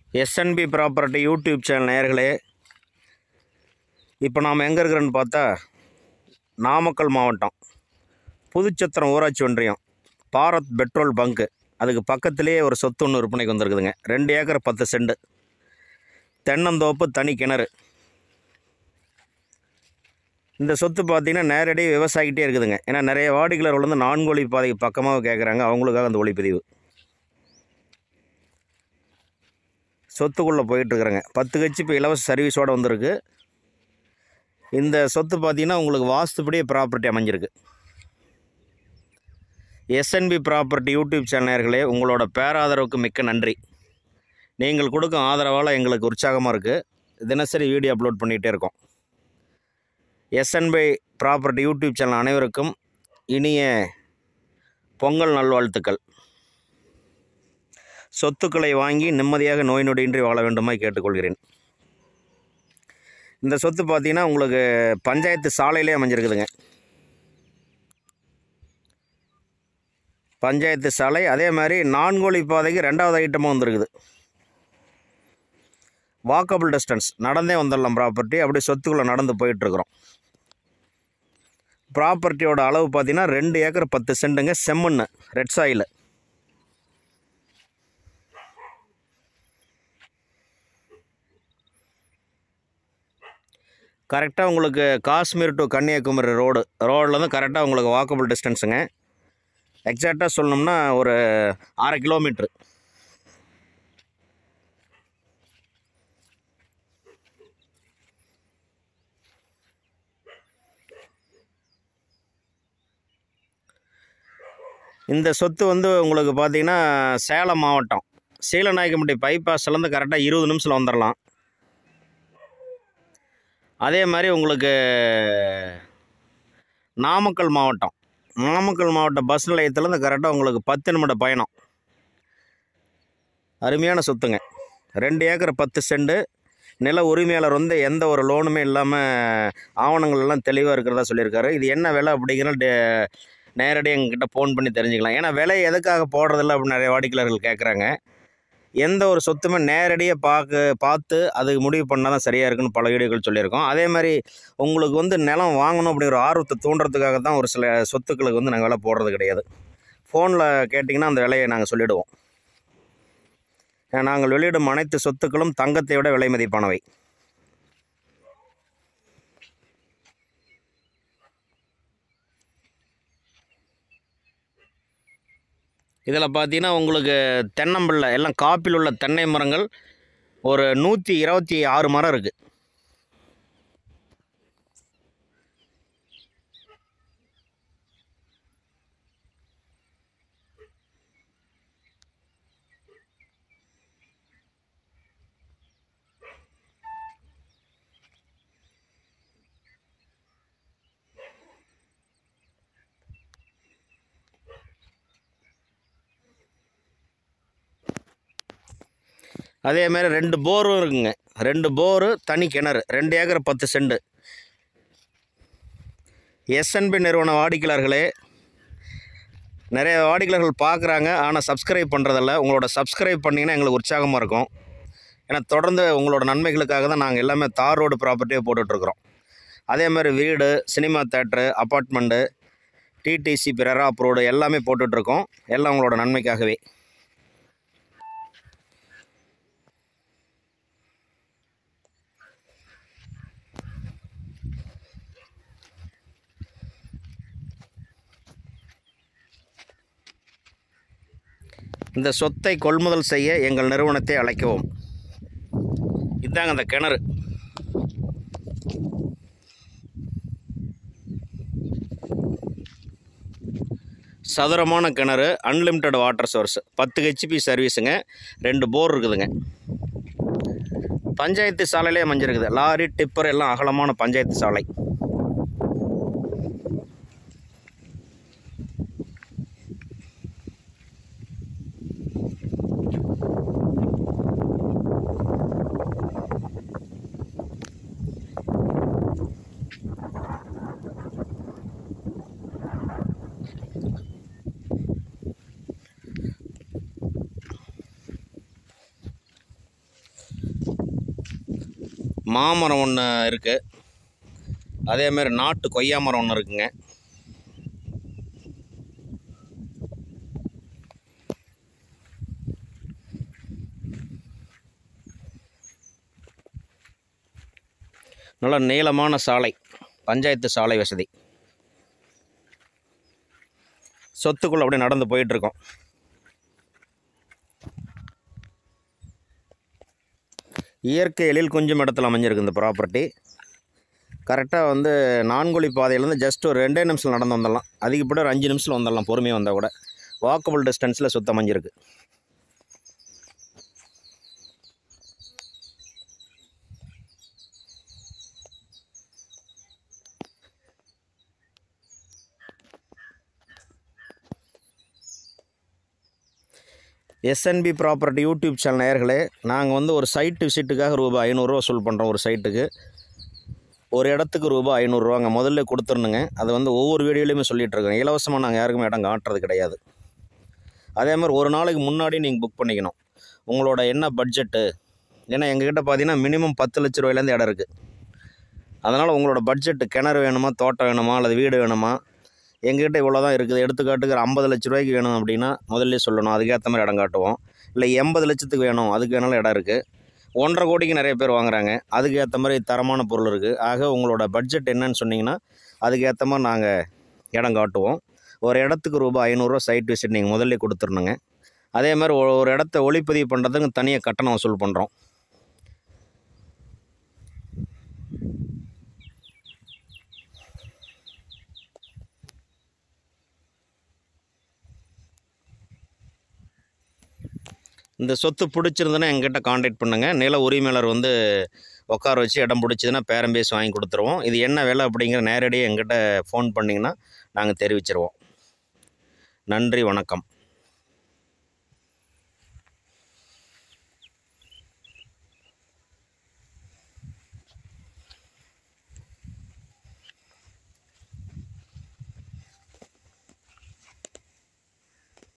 SNP property YouTube channel நேயர்களே இப்போ நாம் எங்கே இருக்கிறோன்னு பார்த்தா நாமக்கல் மாவட்டம் புதுச்சத்திரம் ஊராட்சி ஒன்றியம் பாரத் பெட்ரோல் பங்க்கு அதுக்கு பக்கத்துலேயே ஒரு சொத்து ஒன்று விற்பனைக்கு வந்திருக்குதுங்க ரெண்டு ஏக்கர் பத்து செண்டு தென்னந்தோப்பு தனி கிணறு இந்த சொத்து பார்த்தீங்கன்னா நேரடி விவசாயிக்கிட்டே இருக்குதுங்க ஏன்னா நிறைய வாடிக்கையாளர்கள் வந்து நான்கு ஒளி பாதைக்கு பக்கமாக கேட்குறாங்க அவங்களுக்காக அந்த ஒளிப்பதிவு சொத்துக்குள்ளே போயிட்டுருக்குறேங்க பத்து கட்சி இப்போ இலவச சர்வீஸோடு வந்திருக்கு இந்த சொத்து பார்த்தீங்கன்னா உங்களுக்கு வாஸ்துப்படியே ப்ராப்பர்ட்டி அமைஞ்சிருக்கு எஸ்என்பி ப்ராப்பர்ட்டி யூடியூப் சேனலர்களே உங்களோட பேராதரவுக்கு மிக்க நன்றி நீங்கள் கொடுக்கும் ஆதரவால் எங்களுக்கு உற்சாகமாக இருக்குது தினசரி வீடியோ அப்லோட் பண்ணிகிட்டே இருக்கோம் எஸ்என்பி ப்ராப்பர்ட்டி யூடியூப் சேனல் அனைவருக்கும் இனிய பொங்கல் நல்வாழ்த்துக்கள் சொத்துக்களை வாங்கி நிம்மதியாக நோய் நொடியின்றி வாழ வேண்டுமாய் கேட்டுக்கொள்கிறேன் இந்த சொத்து பார்த்தீங்கன்னா உங்களுக்கு பஞ்சாயத்து சாலையிலே அமைஞ்சிருக்குதுங்க பஞ்சாயத்து சாலை அதே மாதிரி நான்கோழி பாதைக்கு ரெண்டாவது ஐட்டமும் வந்திருக்குது வாக்கபிள் டிஸ்டன்ஸ் நடந்தே வந்துடலாம் ப்ராப்பர்ட்டி அப்படியே சொத்துக்குள்ளே நடந்து போயிட்டுருக்குறோம் ப்ராப்பர்ட்டியோட அளவு பார்த்தீங்கன்னா ரெண்டு ஏக்கர் பத்து சென்ட்டுங்க செம்மண்ணு ரெட் சாயில் கரெக்டாக உங்களுக்கு காஷ்மீர் டு கன்னியாகுமரி ரோடு ரோட்லேருந்து கரெக்டாக உங்களுக்கு வாக்கபிள் டிஸ்டன்ஸுங்க எக்ஸாக்டாக சொல்லணும்னா ஒரு அரை கிலோமீட்ரு இந்த சொத்து வந்து உங்களுக்கு பார்த்தீங்கன்னா சேலம் மாவட்டம் சீலநாயக்கம்பட்டி பைபாஸ்லேருந்து கரெக்டாக இருபது நிமிஷத்தில் வந்துடலாம் அதே மாதிரி உங்களுக்கு நாமக்கல் மாவட்டம் நாமக்கல் மாவட்ட பஸ் நிலையத்துலேருந்து கரெக்டாக உங்களுக்கு பத்து நிமிட பயணம் அருமையான சொத்துங்க ரெண்டு ஏக்கர் பத்து செண்டு நில உரிமையாளர் வந்து எந்த ஒரு லோனுமே இல்லாமல் ஆவணங்கள் எல்லாம் தெளிவாக இருக்கிறதா சொல்லியிருக்காரு இது என்ன விலை அப்படிங்கிற டே நேரடியாக எங்ககிட்ட ஃபோன் பண்ணி தெரிஞ்சுக்கலாம் ஏன்னா விலை எதுக்காக போடுறதில்ல அப்படின்னு நிறைய வாடிக்கையாளர்கள் கேட்குறாங்க எந்த ஒரு சொத்துமே நேரடியாக பார்க்க பார்த்து அதுக்கு முடிவு பண்ணால் தான் சரியாக இருக்குன்னு பல வீடியோக்கள் சொல்லியிருக்கோம் அதே மாதிரி உங்களுக்கு வந்து நிலம் வாங்கணும் அப்படிங்கிற ஆர்வத்தை தூண்டுறதுக்காக தான் ஒரு சில சொத்துக்களுக்கு வந்து நாங்கள் விலை போடுறது கிடையாது ஃபோனில் கேட்டிங்கன்னா அந்த விலையை நாங்கள் சொல்லிவிடுவோம் நாங்கள் வெளியிடும் அனைத்து சொத்துக்களும் தங்கத்தை விட விலை மதிப்பானவை இதில் பார்த்தீங்கன்னா உங்களுக்கு தென்னம்பிள்ளை எல்லாம் காப்பில் உள்ள தென்னை மரங்கள் ஒரு நூற்றி இருபத்தி ஆறு மரம் இருக்குது அதே மாதிரி ரெண்டு போரும் இருக்குங்க ரெண்டு போரு தனி கிணறு ரெண்டு ஏக்கர் பத்து செண்டு எஸ்என்பி நிறுவன வாடிக்கையாளர்களே நிறைய வாடிக்கையாளர்கள் பார்க்குறாங்க ஆனால் சப்ஸ்கிரைப் பண்ணுறதில்ல உங்களோட சப்ஸ்கிரைப் பண்ணிங்கன்னா எங்களுக்கு உற்சாகமாக இருக்கும் ஏன்னா தொடர்ந்து உங்களோட நன்மைகளுக்காக தான் நாங்கள் எல்லாமே தார் ரோடு ப்ராப்பர்ட்டியே போட்டுட்ருக்குறோம் அதே மாதிரி வீடு சினிமா தேட்ரு அப்பார்ட்மெண்ட்டு டிடிசி பிறரா அப்ரோடு எல்லாமே போட்டுட்ருக்கோம் எல்லாம் உங்களோட நன்மைக்காகவே இந்த சொத்தை கொள்முதல் செய்ய எங்கள் நிறுவனத்தை அழைக்கவும் இதாங்க அந்த கிணறு சதுரமான கிணறு அன்லிமிட்டெட் வாட்டர் சோர்ஸ் பத்து ஹெச்பி சர்வீஸுங்க ரெண்டு போர் இருக்குதுங்க பஞ்சாயத்து சாலையிலே அமைஞ்சிருக்குது லாரி டிப்பர் எல்லாம் அகலமான பஞ்சாயத்து சாலை மாமரம் ஒன்று இருக்குது அதேமாதிரி நாட்டு கொய்யா மரம் ஒன்று இருக்குங்க நல்ல நீளமான சாலை பஞ்சாயத்து சாலை வசதி சொத்துக்குள்ள அப்படியே நடந்து போயிட்டுருக்கோம் இயற்கை எழில் கொஞ்சம் இடத்துல அமைஞ்சிருக்கு இந்த ப்ராப்பர்ட்டி கரெக்டாக வந்து நான்குழி பாதையிலேருந்து ஜஸ்ட் ஒரு ரெண்டே நிமிஷம் நடந்து வந்துடலாம் அதிகப்பட ஒரு அஞ்சு நிமிஷத்தில் வந்துடலாம் பொறுமையாக வந்தால் கூட வாக்கபிள் டிஸ்டன்ஸில் சுத்தம் அமைஞ்சிருக்கு எஸ்என்பி ப்ராப்பர்ட்டி யூடியூப் சேனல் நேயர்களே நாங்கள் வந்து ஒரு சைட் விசிட்டுக்காக ரூபாய் ஐநூறுரூவா வசூல் பண்ணுறோம் ஒரு சைட்டுக்கு ஒரு இடத்துக்கு ரூபாய் ஐநூறுரூவாங்க முதல்ல கொடுத்துருணுங்க அது வந்து ஒவ்வொரு வீடியோலையுமே சொல்லிகிட்டு இருக்கோம் இலவசமாக நாங்கள் யாருக்குமே இடம் காட்டுறது கிடையாது அதே மாதிரி ஒரு நாளைக்கு முன்னாடி நீங்கள் புக் பண்ணிக்கணும் உங்களோட என்ன பட்ஜெட்டு ஏன்னா எங்ககிட்ட பார்த்தீங்கன்னா மினிமம் பத்து லட்ச ரூபாயிலேருந்து இடம் இருக்குது அதனால் உங்களோட பட்ஜெட்டு கிணறு வேணுமா தோட்டம் வேணுமா அல்லது வீடு வேணுமா எங்ககிட்ட இவ்வளோ தான் இருக்குது எடுத்துக்காட்டுக்கு ஒரு ஐம்பது லட்ச ரூபாய்க்கு வேணும் அப்படின்னா முதல்ல சொல்லணும் அதுக்கேற்ற மாதிரி இடம் காட்டுவோம் இல்லை எண்பது லட்சத்துக்கு வேணும் அதுக்கு வேணாலும் இடம் இருக்குது ஒன்றரை கோடிக்கு நிறைய பேர் வாங்குறாங்க அதுக்கு ஏற்ற மாதிரி தரமான பொருள் இருக்குது ஆக உங்களோட பட்ஜெட் என்னன்னு சொன்னீங்கன்னா அதுக்கு ஏற்ற மாதிரி நாங்கள் இடம் காட்டுவோம் ஒரு இடத்துக்கு ரூபாய் ஐநூறுரூவா சைட் விசிட் நீங்கள் முதல்ல கொடுத்துருணுங்க அதே மாதிரி ஒரு ஒரு இடத்த ஒளிப்பதிவு பண்ணுறதுக்கு தனியாக கட்டணம் வசூல் பண்ணுறோம் இந்த சொத்து பிடிச்சிருந்துன்னா எங்கிட்ட காண்டாக்ட் பண்ணுங்கள் நில உரிமையாளர் வந்து உட்கார வச்சு இடம் பிடிச்சதுன்னா பேரம் பேசி வாங்கி கொடுத்துருவோம் இது என்ன விலை அப்படிங்கிற நேரடியாக எங்கிட்ட ஃபோன் பண்ணிங்கன்னா நாங்கள் தெரிவிச்சிருவோம் நன்றி வணக்கம்